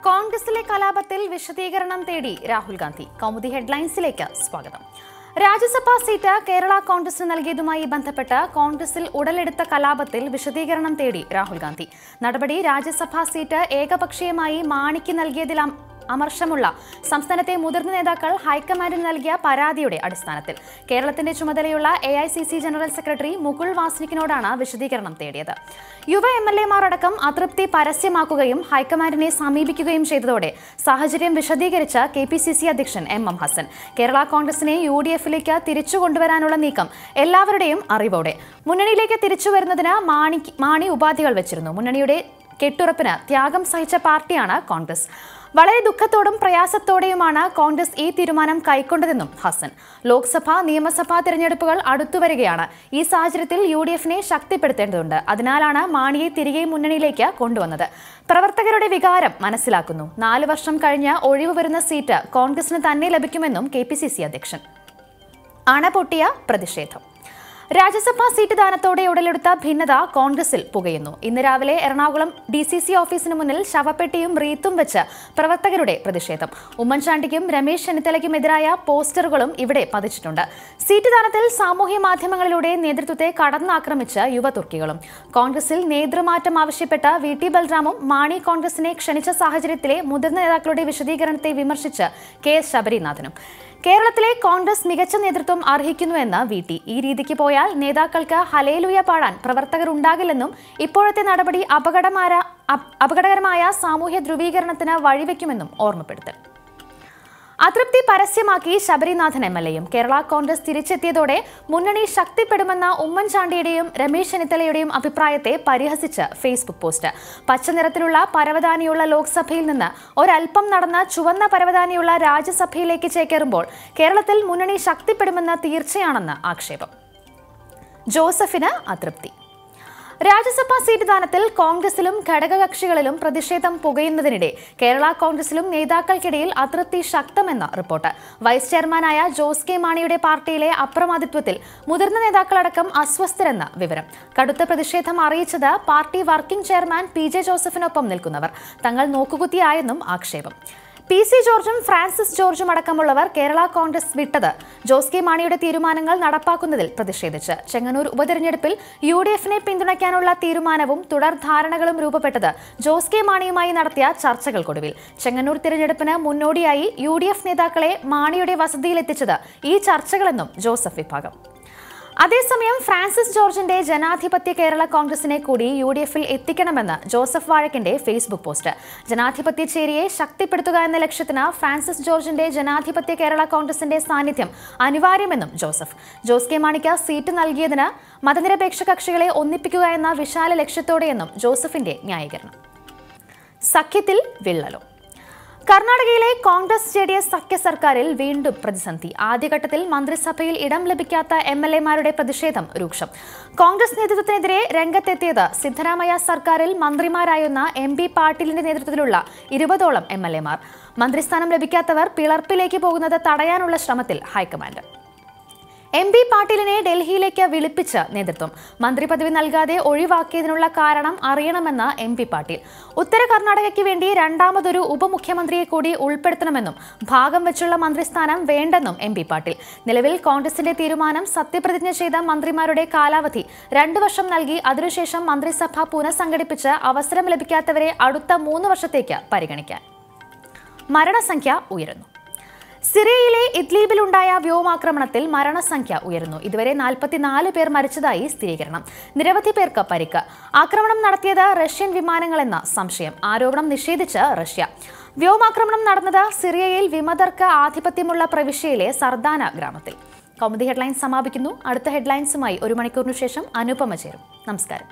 കോൺഗ്രസിലെ കലാപത്തിൽ വിശദീകരണം തേടി രാഹുൽ ഗാന്ധി കൗമുദി ഹെഡ്ലൈൻസിലേക്ക് സ്വാഗതം രാജ്യസഭാ സീറ്റ് കേരള കോൺഗ്രസിന് നൽകിയതുമായി ബന്ധപ്പെട്ട് കോൺഗ്രസിൽ ഉടലെടുത്ത കലാപത്തിൽ വിശദീകരണം തേടി രാഹുൽ ഗാന്ധി നടപടി രാജ്യസഭാ സീറ്റ് ഏകപക്ഷീയമായി മാണിക്ക് നൽകിയതിൽ അം- അമർഷമുള്ള സംസ്ഥാനത്തെ മുതിർന്ന നേതാക്കൾ ഹൈക്കമാൻഡിന് നൽകിയ പരാതിയുടെ അടിസ്ഥാനത്തിൽ കേരളത്തിന്റെ ചുമതലയുള്ള A I C C general secretary Mukul വാസ്നിക്കിനോടാണ് വിശദീകരണം തേടിയത് യുവ എം എൽ എമാർ അടക്കം അതൃപ്തി പരസ്യമാക്കുകയും ഹൈക്കമാൻഡിനെ സമീപിക്കുകയും ചെയ്തതോടെ സാഹചര്യം വിശദീകരിച്ച കെ പി സി സി അധ്യക്ഷൻ എം എം ഹസൻ കേരള കോൺഗ്രസിനെ യു ഡി എഫിലേക്ക് തിരിച്ചു കൊണ്ടുവരാനുള്ള നീക്കം എല്ലാവരുടെയും അറിവോടെ മുന്നണിയിലേക്ക് തിരിച്ചു വരുന്നതിന് മാണി മാണി ഉപാധികൾ വെച്ചിരുന്നു മുന്നണിയുടെ കെട്ടുറപ്പിന് ത്യാഗം സഹിച്ച പാർട്ടിയാണ് കോൺഗ്രസ് വളരെ ദുഃഖത്തോടും പ്രയാസത്തോടെയുമാണ് കോൺഗ്രസ് ഈ തീരുമാനം കൈക്കൊണ്ടതെന്നും ഹസൻ ലോക്സഭാ നിയമസഭാ തിരഞ്ഞെടുപ്പുകൾ അടുത്തുവരികയാണ് ഈ സാഹചര്യത്തിൽ യു ഡി എഫിനെ ശക്തിപ്പെടുത്തേണ്ടതുണ്ട് അതിനാലാണ് മാണിയെ തിരികെ മുന്നണിയിലേക്ക് കൊണ്ടുവന്നത് പ്രവർത്തകരുടെ വികാരം മനസ്സിലാക്കുന്നു നാല് വർഷം കഴിഞ്ഞ് ഒഴിവ് വരുന്ന സീറ്റ് കോൺഗ്രസിന് തന്നെ ലഭിക്കുമെന്നും കെ പി സി സി അധ്യക്ഷൻ അണപൊട്ടിയ പ്രതിഷേധം രാജ്യസഭാ സീറ്റ് ദാനത്തോടെ ഉടലെടുത്ത ഭിന്നത കോൺഗ്രസിൽ പുകയുന്നു ഇന്ന് രാവിലെ എറണാകുളം ഡി സി സി ഓഫീസിന് മുന്നിൽ ശവപ്പെട്ടിയും റീത്തും വെച്ച് പ്രവർത്തകരുടെ പ്രതിഷേധം ഉമ്മൻചാണ്ടിക്കും രമേശ് ചെന്നിത്തലയ്ക്കുമെതിരായ പോസ്റ്ററുകളും ഇവിടെ പതിച്ചിട്ടുണ്ട് സീറ്റ് ദാനത്തിൽ സാമൂഹ്യ മാധ്യമങ്ങളിലൂടെ നേതൃത്വത്തെ കടന്നാക്രമിച്ച് യുവതുർക്കികളും കോൺഗ്രസിൽ നേതൃമാറ്റം ആവശ്യപ്പെട്ട വി ടി ബൽറാമും മാണി കോൺഗ്രസിനെ ക്ഷണിച്ച സാഹചര്യത്തിലെ മുതിർന്ന നേതാക്കളുടെ വിശദീകരണത്തെ വിമർശിച്ച് കെ എസ് ശബരിനാഥനും കേരളത്തിലെ കോൺഗ്രസ് മികച്ച നേതൃത്വം അർഹിക്കുന്നുവെന്ന് വി ടി ഈ രീതിക്ക് പോയാൽ നേതാക്കൾക്ക് ഹലേലുയ പാടാൻ പ്രവർത്തകർ ഉണ്ടാകില്ലെന്നും ഇപ്പോഴത്തെ നടപടി അപകടമായ അപ- അപകടകരമായ സാമൂഹ്യ ധ്രുവീകരണത്തിന് വഴിവെക്കുമെന്നും ഓർമ്മപ്പെടുത്തൽ അതൃപ്തി പരസ്യമാക്കി ശബരിനാഥൻ എം എൽ എയും കേരള കോൺഗ്രസ് തിരിച്ചെത്തിയതോടെ മുന്നണി ശക്തിപ്പെടുമെന്ന ഉമ്മൻചാണ്ടിയുടെയും രമേശ് ചെന്നിത്തലയുടെയും അഭിപ്രായത്തെ പരിഹസിച്ച് ഫേസ്ബുക്ക് പോസ്റ്റ് പച്ചനിറത്തിലുള്ള പരവതാനിയുള്ള ലോക്സഭയിൽ നിന്ന് ഒരൽപ്പം നടന്ന ചുവന്ന പരവതാനിയുള്ള രാജ്യസഭയിലേക്ക് ചേക്കേറുമ്പോൾ കേരളത്തിൽ മുന്നണി ശക്തിപ്പെടുമെന്ന് തീർച്ചയാണെന്ന് ആക്ഷേപം ജോസഫിന് അതൃപ്തി രാജ്യസഭാ സീറ്റ് ദാനത്തിൽ കോൺഗ്രസിലും ഘടകകക്ഷികളിലും പ്രതിഷേധം പുകയുന്നതിനിടെ കേരള കോൺഗ്രസിലും നേതാക്കൾക്കിടയിൽ അതൃപ്തി ശക്തമെന്ന റിപ്പോർട്ട് വൈസ് ചെയർമാനായ ജോസ് കെ മാണിയുടെ പാർട്ടിയിലെ അപ്രമാദിത്വത്തിൽ മുതിർന്ന നേതാക്കളടക്കം അസ്വസ്ഥരെന്ന വിവരം കടുത്ത പ്രതിഷേധം അറിയിച്ചത് party working chairman P J ജോസഫിനൊപ്പം നിൽക്കുന്നവർ തങ്ങൾ നോക്കുകുത്തിയായെന്നും ആക്ഷേപം പി സി ജോർജും ഫ്രാൻസിസ് ജോർജും അടക്കമുള്ളവർ കേരള കോൺഗ്രസ് വിട്ടത് ജോസ് കെ മാണിയുടെ തീരുമാനങ്ങൾ നടപ്പാക്കുന്നതിൽ പ്രതിഷേധിച്ച് ചെങ്ങന്നൂർ ഉപതെരഞ്ഞെടുപ്പിൽ യു ഡി എഫിനെ പിന്തുണയ്ക്കാനുള്ള തീരുമാനവും തുടർ ധാരണകളും രൂപപ്പെട്ടത് ജോസ് കെ മാണിയുമായി നടത്തിയ ചർച്ചകൾക്കൊടുവിൽ ചെങ്ങന്നൂർ തിരഞ്ഞെടുപ്പിന് മുന്നോടിയായി യു ഡി എഫ് നേതാക്കളെ മാണിയുടെ വസതിയിലെത്തിച്ചത് ഈ ചർച്ചകളെന്നും ജോസഫ് വിഭാഗം അതേസമയം ഫ്രാൻസിസ് ജോർജിന്റെ ജനാധിപത്യ കേരള കോൺഗ്രസിനെ കൂടി യു ഡി എഫിൽ എത്തിക്കണമെന്ന് ജോസഫ് വാഴക്കിന്റെ ഫേസ്ബുക്ക് പോസ്റ്റ് ജനാധിപത്യ ചേരിയെ ശക്തിപ്പെടുത്തുക എന്ന ലക്ഷ്യത്തിന് ഫ്രാൻസിസ് ജോർജിന്റെ ജനാധിപത്യ കേരള കോൺഗ്രസിന്റെ സാന്നിധ്യം അനിവാര്യമെന്നും ജോസഫ് ജോസ് കെ മാണിക്ക് സീറ്റ് നൽകിയതിന് മതനിരപേക്ഷ കക്ഷികളെ ഒന്നിപ്പിക്കുക എന്ന വിശാല ലക്ഷ്യത്തോടെയെന്നും ജോസഫിന്റെ ന്യായീകരണം സഖ്യത്തിൽ വിള്ളലോ കർണാടകയിലെ കോൺഗ്രസ് ജെ ഡി എസ് സഖ്യ സർക്കാരിൽ വീണ്ടും പ്രതിസന്ധി ആദ്യഘട്ടത്തിൽ മന്ത്രിസഭയിൽ ഇടം ലഭിക്കാത്ത എം എൽ എമാരുടെ പ്രതിഷേധം രൂക്ഷം കോൺഗ്രസ് നേതൃത്വത്തിനെതിരെ രംഗത്തെത്തിയത് സിദ്ധരാമയ്യ സർക്കാരിൽ മന്ത്രിമാരായിരുന്ന എം പി പാട്ടീലിന്റെ നേതൃത്വത്തിലുള്ള ഇരുപതോളം എം എൽ എമാർ മന്ത്രിസ്ഥാനം ലഭിക്കാത്തവർ പിളർപ്പിലേക്ക് പോകുന്നത് തടയാനുള്ള ശ്രമത്തിൽ ഹൈക്കമാൻഡ് എം പി പാട്ടീലിനെ ഡൽഹിയിലേക്ക് വിളിപ്പിച്ച് നേതൃത്വം മന്ത്രി പദവി നൽകാതെ ഒഴിവാക്കിയതിനുള്ള കാരണം അറിയണമെന്ന് എം പി പാട്ടീൽ ഉത്തര കർണാടകയ്ക്ക് വേണ്ടി രണ്ടാമതൊരു ഉപമുഖ്യമന്ത്രിയെ കൂടി ഉൾപ്പെടുത്തണമെന്നും ഭാഗം വെച്ചുള്ള മന്ത്രിസ്ഥാനം വേണ്ടെന്നും എം പി പാട്ടീൽ നിലവിൽ കോൺഗ്രസിന്റെ തീരുമാനം സത്യപ്രതിജ്ഞ ചെയ്ത മന്ത്രിമാരുടെ കാലാവധി രണ്ടു വർഷം നൽകി അതിനുശേഷം മന്ത്രിസഭ പുനഃസംഘടിപ്പിച്ച് അവസരം ലഭിക്കാത്തവരെ അടുത്ത മൂന്ന് വർഷത്തേക്ക് പരിഗണിക്കാൻ മരണസംഖ്യ ഉയരുന്നു സിറിയയിലെ ഇദ്ലീബിലുണ്ടായ വ്യോമാക്രമണത്തിൽ മരണസംഖ്യ ഉയർന്നു ഇതുവരെ നാൽപ്പത്തിനാല് പേർ മരിച്ചതായി സ്ഥിരീകരണം നിരവധി പേർക്ക് പരിക്ക് ആക്രമണം നടത്തിയത് റഷ്യൻ വിമാനങ്ങളെന്ന സംശയം ആരോപണം നിഷേധിച്ച് റഷ്യ വ്യോമാക്രമണം നടന്നത് സിറിയയിൽ വിമതർക്ക് ആധിപത്യമുള്ള പ്രവിശ്യയിലെ സർദാന ഗ്രാമത്തിൽ കൗമുദി ഹെഡ്ലൈൻസ് സമാപിക്കുന്നു അടുത്ത ഹെഡ്ലൈൻസുമായി ഒരു മണിക്കൂറിനു ശേഷം അനുപമ ചേരും നമസ്കാരം